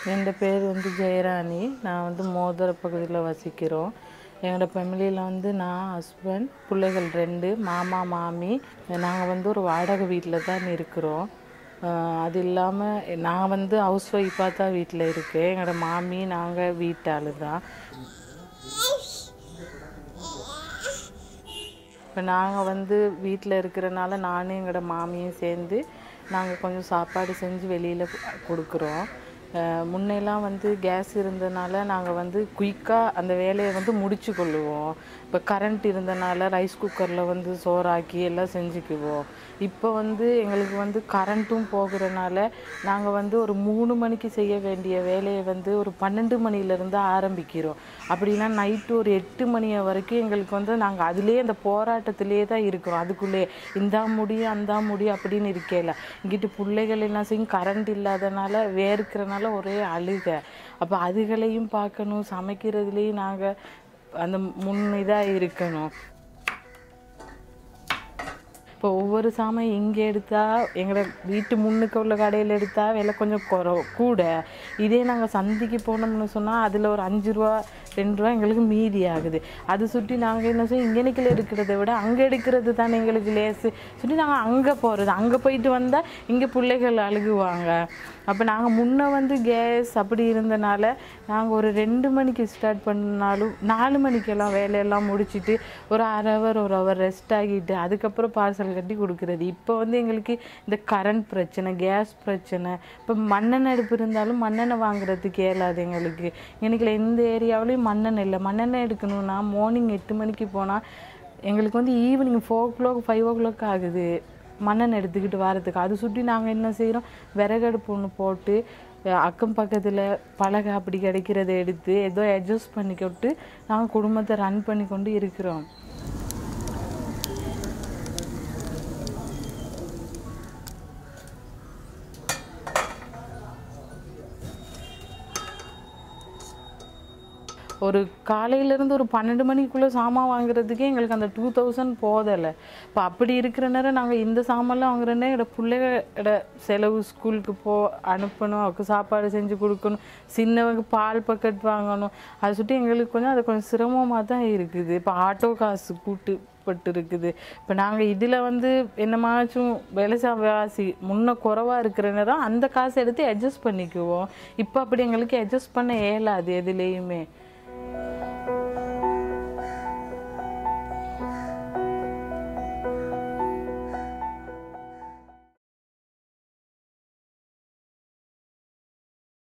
என் பேர் வந்து ஜெயராணி நான் வந்து மோதிர பகுதியில் வசிக்கிறோம் எங்களோட ஃபேமிலியில் வந்து நான் ஹஸ்பண்ட் பிள்ளைகள் ரெண்டு மாமா மாமி நாங்கள் வந்து ஒரு வாடகை வீட்டில் தான் இருக்கிறோம் ஆஹ் அது இல்லாமல் நான் வந்து ஹவுஸ் ஒய்ஃபாக தான் வீட்டில் இருக்கேன் எங்களோட மாமி நாங்கள் வீட்டாளு தான் இப்போ நாங்கள் வந்து வீட்டில் இருக்கிறனால நானும் எங்களோட மாமியும் சேர்ந்து நாங்கள் கொஞ்சம் சாப்பாடு செஞ்சு வெளியில் கொடுக்குறோம் அஹ் முன்னெல்லாம் வந்து கேஸ் இருந்தனால நாங்கள் வந்து குயிக்காக அந்த வேலையை வந்து முடிச்சு கொள்ளுவோம் இப்போ கரண்ட் இருந்தனால ரைஸ் குக்கரில் வந்து சோறாக்கி எல்லாம் செஞ்சுக்குவோம் இப்போ வந்து எங்களுக்கு வந்து கரண்ட்டும் போகிறனால நாங்கள் வந்து ஒரு மூணு மணிக்கு செய்ய வேண்டிய வேலையை வந்து ஒரு பன்னெண்டு மணிலேருந்து ஆரம்பிக்கிறோம் அப்படின்னா நைட்டு ஒரு எட்டு மணி வரைக்கும் எங்களுக்கு வந்து நாங்கள் அதுலேயே அந்த போராட்டத்திலே தான் இருக்கிறோம் அதுக்குள்ளே இந்தா முடியும் அந்த முடியும் அப்படின்னு இருக்கையில இங்கிட்டு பிள்ளைகள் என்ன செய்யும் கரண்ட் இல்லாதனால வேர்க்கிறனால ஒரே அழுக அப்போ அதுகளையும் பார்க்கணும் சமைக்கிறதுலேயும் நாங்கள் அந்த முன் இதாக இருக்கணும் இப்போ ஒவ்வொரு சாமான் இங்கே எடுத்தா எங்களோட வீட்டு முன்னுக்கு உள்ள கடையில் எடுத்தா விலை கொஞ்சம் குறை கூட இதே நாங்கள் சந்தைக்கு போனோம்னு சொன்னால் அதில் ஒரு அஞ்சு ரூபா ரெண்டு ரூபா எங்களுக்கு மீதி ஆகுது அது சுற்றி நாங்கள் என்ன செய்யும் இங்கனைக்கில் எடுக்கிறத விட அங்கே எடுக்கிறது தானே எங்களுக்கு லேசு சுற்றி நாங்கள் அங்கே போகிறது அங்கே போயிட்டு வந்தால் இங்கே பிள்ளைகள் அழுகுவாங்க அப்போ நாங்கள் முன்ன வந்து கேஸ் அப்படி இருந்தனால நாங்கள் ஒரு ரெண்டு மணிக்கு ஸ்டார்ட் பண்ணாலும் நாலு மணிக்கெல்லாம் வேலையெல்லாம் முடிச்சிட்டு ஒரு அரை ஹவர் ஒரு ஹவர் ரெஸ்ட் ஆகிட்டு அதுக்கப்புறம் பார்சல் கட்டி கொடுக்குறது இப்போ வந்து எங்களுக்கு இந்த கரண்ட் பிரச்சனை கேஸ் பிரச்சனை இப்போ மண்ணெண்ணெய் அடுப்பு இருந்தாலும் மண்ணெண்ணெய் வாங்குறதுக்கு இயலாது எங்களுக்கு எனக்கு எந்த ஏரியாவிலையும் மண்ணெண்ணெய் இல்லை மண்ணெண்ணெய் எடுக்கணும்னா மார்னிங் எட்டு மணிக்கு போனால் எங்களுக்கு வந்து evening four o'clock five o'clock ஆகுது மண்ணெண்ணெய் எடுத்துக்கிட்டு வரதுக்கு அது சுற்றி நாங்கள் என்ன செய்கிறோம் விறகடுப்பு ஒன்று போட்டு அஹ் அக்கம் பக்கத்தில் பலகை அப்படி கிடைக்கிறத எடுத்து ஏதோ அட்ஜஸ்ட் பண்ணிக்கிட்டு நாங்கள் குடும்பத்தை ரன் பண்ணி கொண்டு இருக்கிறோம் ஒரு காலையிலேருந்து ஒரு பன்னெண்டு மணிக்குள்ளே சாமான் வாங்குறதுக்கே எங்களுக்கு அந்த டூ தௌசண்ட் போதலை இப்போ அப்படி இருக்கிற நேரம் நாங்கள் இந்த சாமான்லாம் வாங்குறோன்னே என்னோட பிள்ளைகளோட செலவு ஸ்கூலுக்கு போ அனுப்பணும் அவருக்கு சாப்பாடு செஞ்சு கொடுக்கணும் சின்னவங்க பால் பக்கெட் வாங்கணும் அதை சுற்றி எங்களுக்கு கொஞ்சம் அது கொஞ்சம் சிரமமாக தான் இருக்குது இப்போ ஆட்டோ காசு கூட்டு பட்டு இருக்குது இப்போ நாங்கள் இதில் வந்து என்னமாச்சும் விலைவாசி முன்ன குறைவாக இருக்கிற நேரம் அந்த காசு எடுத்து அட்ஜஸ்ட் பண்ணிக்குவோம் இப்போ அப்படி எங்களுக்கு அட்ஜஸ்ட் பண்ண இயலாது எதுலேயுமே